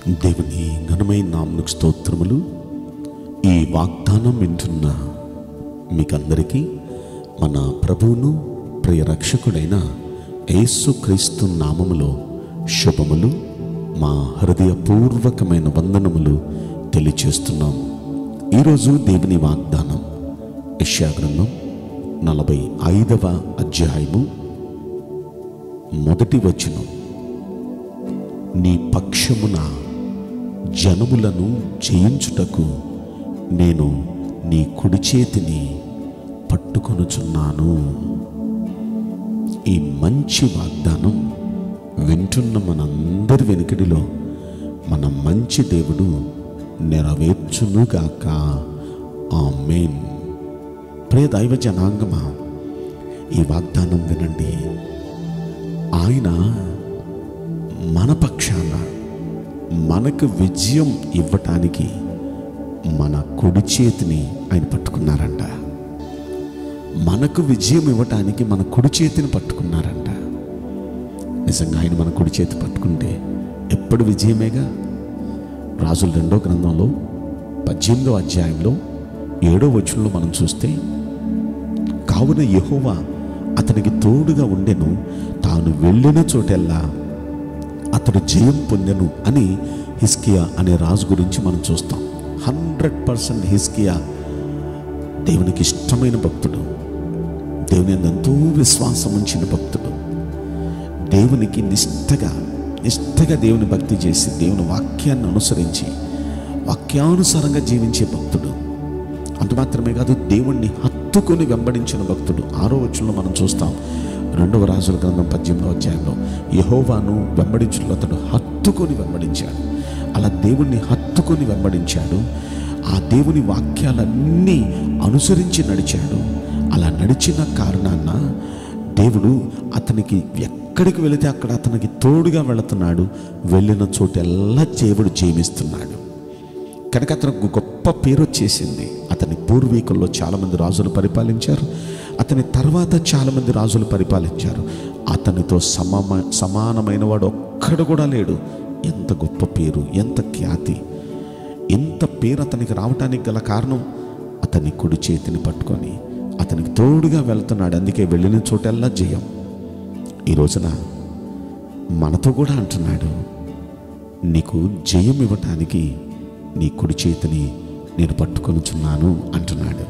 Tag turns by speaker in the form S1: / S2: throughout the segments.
S1: దేవుని ఘనమైన నామకు స్తోత్రములు ఈ వాగ్దానం వింటున్న మీకందరికీ మన ప్రభువును ప్రియ రక్షకుడైన యేసుక్రీస్తు నామములో శుభములు మా హృదయపూర్వకమైన వందనములు తెలియచేస్తున్నాం ఈరోజు దేవుని వాగ్దానం యశాగ్రంథం నలభై ఐదవ అధ్యాయము మొదటి వచనం నీ పక్షమున జనములను జయించుటకు నేను నీ కుడి చేతిని పట్టుకొనుచున్నాను ఈ మంచి వాగ్దానం వింటున్న మనందరి వెనుకడిలో మన మంచి దేవుడు నెరవేర్చునుగాక ఆమేన్ ప్రియ దైవ జనాంగమా ఈ వాగ్దానం వినండి ఆయన మన పక్షాన మనకు విజయం ఇవ్వటానికి మన కుడి చేతిని ఆయన పట్టుకున్నారంట మనకు విజయం ఇవ్వటానికి మన కుడి చేతిని పట్టుకున్నారంట నిజంగా ఆయన మన కుడి చేతి పట్టుకుంటే ఎప్పుడు విజయమేగా రాజుల రెండో గ్రంథంలో పద్దెనిమిదో అధ్యాయంలో ఏడో వచనంలో మనం చూస్తే కావున యెహోవా అతనికి తోడుగా ఉండెను తాను వెళ్ళిన చోటెల్లా అతడు జయం పొందెను అని హిస్కియా అనే రాజు గురించి మనం చూస్తాం హండ్రెడ్ పర్సెంట్ హిస్కియా దేవునికి ఇష్టమైన భక్తుడు దేవుని యందు ఎంతో విశ్వాసం ఉంచిన భక్తుడు దేవునికి నిష్టగా నిష్టగా దేవుని భక్తి చేసి దేవుని వాక్యాన్ని అనుసరించి వాక్యానుసారంగా జీవించే భక్తుడు అంత మాత్రమే కాదు దేవుణ్ణి హత్తుకొని వెంబడించిన భక్తుడు ఆరో వచనంలో మనం చూస్తాం రెండవ రాజుల గ్రంథం పద్దెనిమిదో అధ్యాయంలో యహోవాను వెంబడించులో అతడు హత్తుకొని వెంబడించాడు అలా దేవుణ్ణి హత్తుకొని వెంబడించాడు ఆ దేవుని వాక్యాలన్నీ అనుసరించి నడిచాడు అలా నడిచిన కారణాన దేవుడు అతనికి ఎక్కడికి వెళితే అక్కడ అతనికి తోడుగా వెళుతున్నాడు వెళ్ళిన చోటెల్లా దేవుడు జీవిస్తున్నాడు కనుక అతనికి గొప్ప పేరు వచ్చేసింది అతని పూర్వీకుల్లో చాలామంది రాజులు పరిపాలించారు అతని తర్వాత చాలామంది రాజులు పరిపాలించారు అతనితో సమమ సమానమైన వాడు ఒక్కడు కూడా లేడు ఎంత గొప్ప పేరు ఎంత ఖ్యాతి ఎంత పేరు అతనికి రావటానికి గల కారణం అతని కుడి చేతిని పట్టుకొని అతనికి తోడుగా వెళ్తున్నాడు అందుకే వెళ్ళిన చోటెల్లా జయం ఈ రోజున మనతో కూడా అంటున్నాడు నీకు జయం ఇవ్వటానికి నీ కుడి చేతిని నేను పట్టుకొనుచున్నాను అంటున్నాడు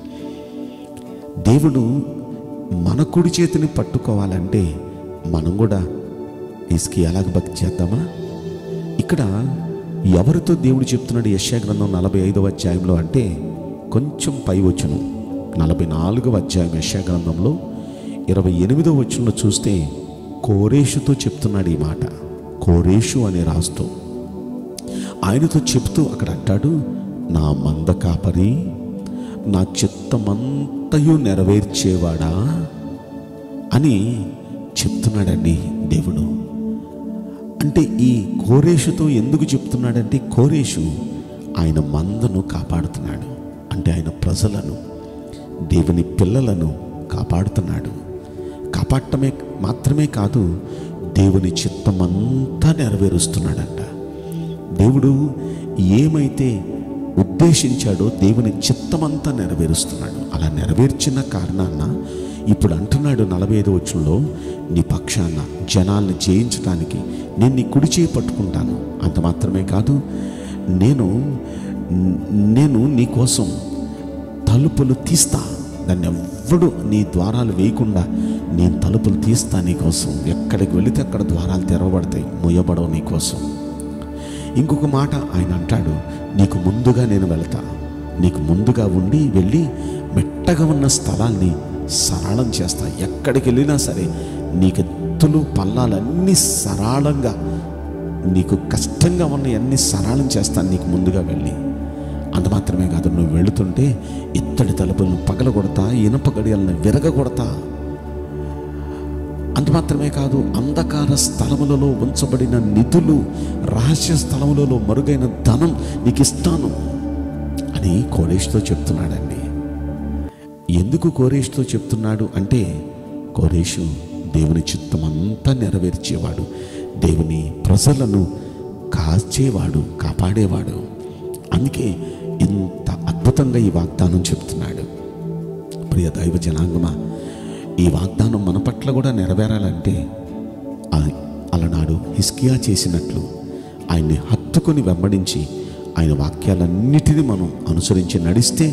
S1: దేవుడు మన కుడి చేతిని పట్టుకోవాలంటే మనం కూడా ఇసుకి ఎలాగ భక్తి చేద్దామా ఇక్కడ ఎవరితో దేవుడు చెప్తున్నాడు యశ్యా గ్రంథం నలభై ఐదవ అధ్యాయంలో అంటే కొంచెం పై వచ్చును నలభై నాలుగవ అధ్యాయం యశ్యా గ్రంథంలో ఇరవై ఎనిమిదవ వచనంలో చూస్తే కోరేషుతో చెప్తున్నాడు ఈ మాట కోరేషు అనే రాజుతో ఆయనతో చెప్తూ అక్కడ అంటాడు నా మంద కాపరి నా చిత్తమంతయు నెరవేర్చేవాడా అని చెప్తున్నాడండి దేవుడు అంటే ఈ కోరేషుతో ఎందుకు చెప్తున్నాడంటే కోరేషు ఆయన మందను కాపాడుతున్నాడు అంటే ఆయన ప్రజలను దేవుని పిల్లలను కాపాడుతున్నాడు కాపాడటమే మాత్రమే కాదు దేవుని చిత్తమంతా నెరవేరుస్తున్నాడంట దేవుడు ఏమైతే ఉద్దేశించాడో దేవుని చిత్తమంతా నెరవేరుస్తున్నాడు అలా నెరవేర్చిన కారణాన ఇప్పుడు అంటున్నాడు నలభై ఐదు వచ్చంలో నీ పక్షాన జనాల్ని జయించడానికి నేను నీ కుడి చేయి పట్టుకుంటాను అంత మాత్రమే కాదు నేను నేను నీ కోసం తలుపులు తీస్తా దాన్ని ఎవ్వడు నీ ద్వారాలు వేయకుండా నేను తలుపులు తీస్తా నీ కోసం ఎక్కడికి వెళితే అక్కడ ద్వారాలు తెరవబడతాయి మొయ్యబడవు నీ కోసం ఇంకొక మాట ఆయన అంటాడు నీకు ముందుగా నేను వెళతా నీకు ముందుగా ఉండి వెళ్ళి మెట్టగా ఉన్న స్థలాల్ని సరళం చేస్తా ఎక్కడికి వెళ్ళినా సరే నీకు ఎత్తులు పల్లాలన్నీ సరళంగా నీకు కష్టంగా ఉన్న అన్ని సరళం చేస్తాను నీకు ముందుగా వెళ్ళి అంత మాత్రమే కాదు నువ్వు వెళుతుంటే ఇత్తడి తలుపులను పగలగొడతా ఇనప గడియలను విరగగొడతా అంత మాత్రమే కాదు అంధకార స్థలములలో ఉంచబడిన నిధులు రహస్య స్థలములలో మరుగైన ధనం నీకు ఇస్తాను అని కోరేష్తో చెప్తున్నాడండి ఎందుకు కోరేష్తో చెప్తున్నాడు అంటే కోరేషు దేవుని చిత్తమంతా నెరవేర్చేవాడు దేవుని ప్రజలను కాచేవాడు కాపాడేవాడు అందుకే ఇంత అద్భుతంగా ఈ వాగ్దానం చెప్తున్నాడు ప్రియ దైవ జనాంగమా ఈ వాగ్దానం మన పట్ల కూడా నెరవేరాలంటే ఆ- అలనాడు హిస్కియా చేసినట్లు ఆయన్ని హత్తుకొని వెంబడించి ఆయన వాక్యాలన్నిటినీ మనం అనుసరించి నడిస్తే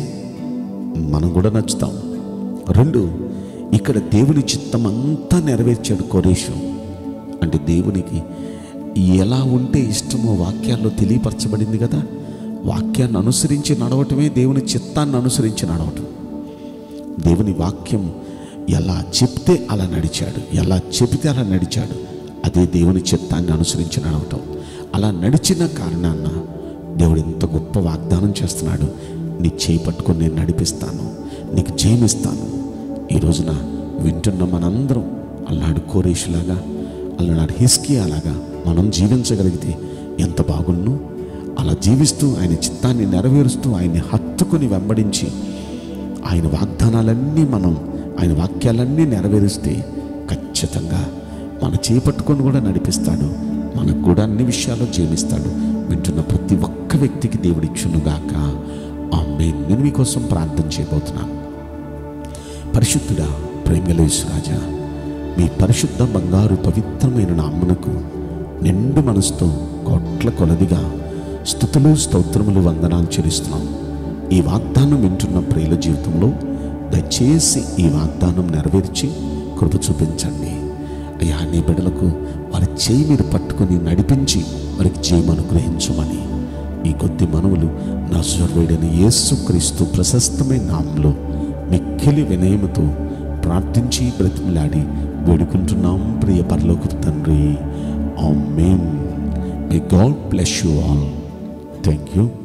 S1: మనం కూడా నచ్చుతాం రెండు ఇక్కడ దేవుని చిత్తం అంతా నెరవేర్చాడు కోరేషు అంటే దేవునికి ఎలా ఉంటే ఇష్టమో వాక్యాల్లో తెలియపరచబడింది కదా వాక్యాన్ని అనుసరించి నడవటమే దేవుని చిత్తాన్ని అనుసరించి నడవటం దేవుని వాక్యం ఎలా చెప్తే అలా నడిచాడు ఎలా చెబితే అలా నడిచాడు అదే దేవుని చిత్తాన్ని అనుసరించి నడవటం అలా నడిచిన కారణాన దేవుడు ఎంత గొప్ప వాగ్దానం చేస్తున్నాడు నీ చేయి పట్టుకొని నేను నడిపిస్తాను నీకు జయమిస్తాను ఈ రోజున వింటున్న మనందరం అల్లాడు కోరేషులాగా అల్లనాడు హిస్కీ అలాగా మనం జీవించగలిగితే ఎంత బాగున్ను అలా జీవిస్తూ ఆయన చిత్తాన్ని నెరవేరుస్తూ ఆయన్ని హత్తుకొని వెంబడించి ఆయన వాగ్దానాలన్నీ మనం ఆయన వాక్యాలన్నీ నెరవేరుస్తే ఖచ్చితంగా మన చేపట్టుకొని కూడా నడిపిస్తాడు మనకు కూడా అన్ని విషయాల్లో జీవిస్తాడు వింటున్న ప్రతి ఒక్క వ్యక్తికి దేవుడిచ్చునుగాక ఆమె నేను మీకోసం ప్రార్థన చేయబోతున్నాను పరిశుద్ధుడా ప్రేమలేశ్వరాజా మీ పరిశుద్ధ బంగారు పవిత్రమైన నామ్మనకు నిండు మనసుతో కోట్ల కొలదిగా స్థుతులు స్తోత్రములు వందనాలు చెల్లిస్తున్నాం ఈ వాగ్దానం వింటున్న ప్రియుల జీవితంలో దయచేసి ఈ వాగ్దానం నెరవేర్చి కృప చూపించండి అయ్యా నీ బిడ్డలకు వారి చేయి మీరు పట్టుకొని నడిపించి వారికి జయం అనుగ్రహించమని ఈ కొద్ది మనవులు నా స్వర్వేడని యేసుక్రీస్తు ప్రశస్తమైన నామంలో మిక్కిలి వినయముతో ప్రార్థించి బ్రతిమలాడి వేడుకుంటున్నాం ప్రియ పరలోక తండ్రి amen may God bless you all thank you